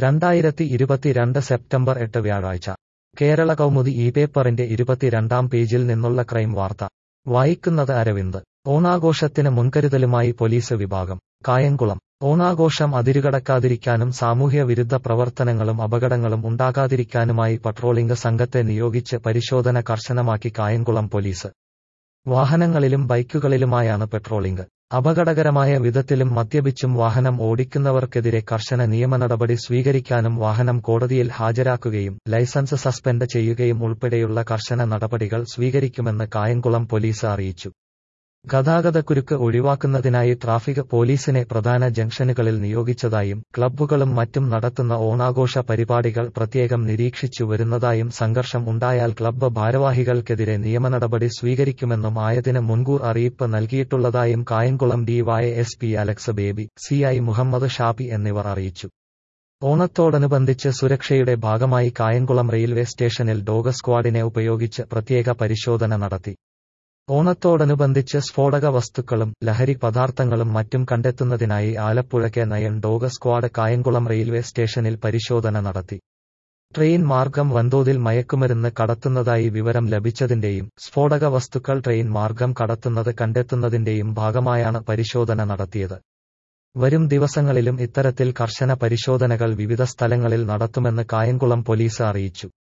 രണ്ടായിരത്തി ഇരുപത്തിരണ്ട് സെപ്റ്റംബർ എട്ട് വ്യാഴാഴ്ച കേരള കൗമുദി ഈ പേപ്പറിന്റെ ഇരുപത്തിരണ്ടാം പേജിൽ നിന്നുള്ള ക്രൈം വാർത്ത വായിക്കുന്നത് അരവിന്ദ് ഓണാഘോഷത്തിന് മുൻകരുതലുമായി പോലീസ് വിഭാഗം കായംകുളം ഓണാഘോഷം അതിരുകടക്കാതിരിക്കാനും സാമൂഹ്യ വിരുദ്ധ പ്രവർത്തനങ്ങളും അപകടങ്ങളും ഉണ്ടാകാതിരിക്കാനുമായി പട്രോളിംഗ് സംഘത്തെ നിയോഗിച്ച് പരിശോധന കർശനമാക്കി കായംകുളം പോലീസ് വാഹനങ്ങളിലും ബൈക്കുകളിലുമായാണ് പെട്രോളിംഗ് അപകടകരമായ വിധത്തിലും മദ്യപിച്ചും വാഹനം ഓടിക്കുന്നവർക്കെതിരെ കർശന നിയമനടപടി സ്വീകരിക്കാനും വാഹനം കോടതിയിൽ ഹാജരാക്കുകയും ലൈസൻസ് സസ്പെൻഡ് ചെയ്യുകയും ഉൾപ്പെടെയുള്ള കർശന നടപടികൾ സ്വീകരിക്കുമെന്ന് കായംകുളം പോലീസ് അറിയിച്ചു ഗതാഗതക്കുരുക്ക് ഒഴിവാക്കുന്നതിനായി ട്രാഫിക് പോലീസിനെ പ്രധാന ജംഗ്ഷനുകളിൽ നിയോഗിച്ചതായും ക്ലബ്ബുകളും മറ്റും നടത്തുന്ന ഓണാഘോഷ പരിപാടികൾ പ്രത്യേകം നിരീക്ഷിച്ചു വരുന്നതായും സംഘർഷം ഉണ്ടായാൽ ക്ലബ്ബ് ഭാരവാഹികൾക്കെതിരെ നിയമനടപടി സ്വീകരിക്കുമെന്നും ആയതിന് മുൻകൂർ അറിയിപ്പ് നൽകിയിട്ടുള്ളതായും കായംകുളം ഡിവൈഎസ്പി അലക്സ് ബേബി സിഐ മുഹമ്മദ് ഷാബി എന്നിവർ അറിയിച്ചു ഓണത്തോടനുബന്ധിച്ച് സുരക്ഷയുടെ ഭാഗമായി കായംകുളം റെയിൽവേ സ്റ്റേഷനിൽ ഡോഗ് സ്ക്വാഡിനെ ഉപയോഗിച്ച് പ്രത്യേക പരിശോധന നടത്തി ഓണത്തോടനുബന്ധിച്ച് സ്ഫോടക വസ്തുക്കളും ലഹരി പദാർത്ഥങ്ങളും മറ്റും കണ്ടെത്തുന്നതിനായി ആലപ്പുഴയ്ക്ക് nine dog squad Kayamkulam railway സ്റ്റേഷനിൽ പരിശോധന നടത്തി ട്രെയിൻ മാർഗം വൻതോതിൽ മയക്കുമരുന്ന് കടത്തുന്നതായി വിവരം ലഭിച്ചതിന്റെയും സ്ഫോടക വസ്തുക്കൾ ട്രെയിൻ മാർഗം കടത്തുന്നത് കണ്ടെത്തുന്നതിന്റെയും ഭാഗമായാണ് പരിശോധന നടത്തിയത് വരും ദിവസങ്ങളിലും ഇത്തരത്തിൽ കർശന പരിശോധനകൾ വിവിധ സ്ഥലങ്ങളിൽ നടത്തുമെന്ന് കായംകുളം പോലീസ് അറിയിച്ചു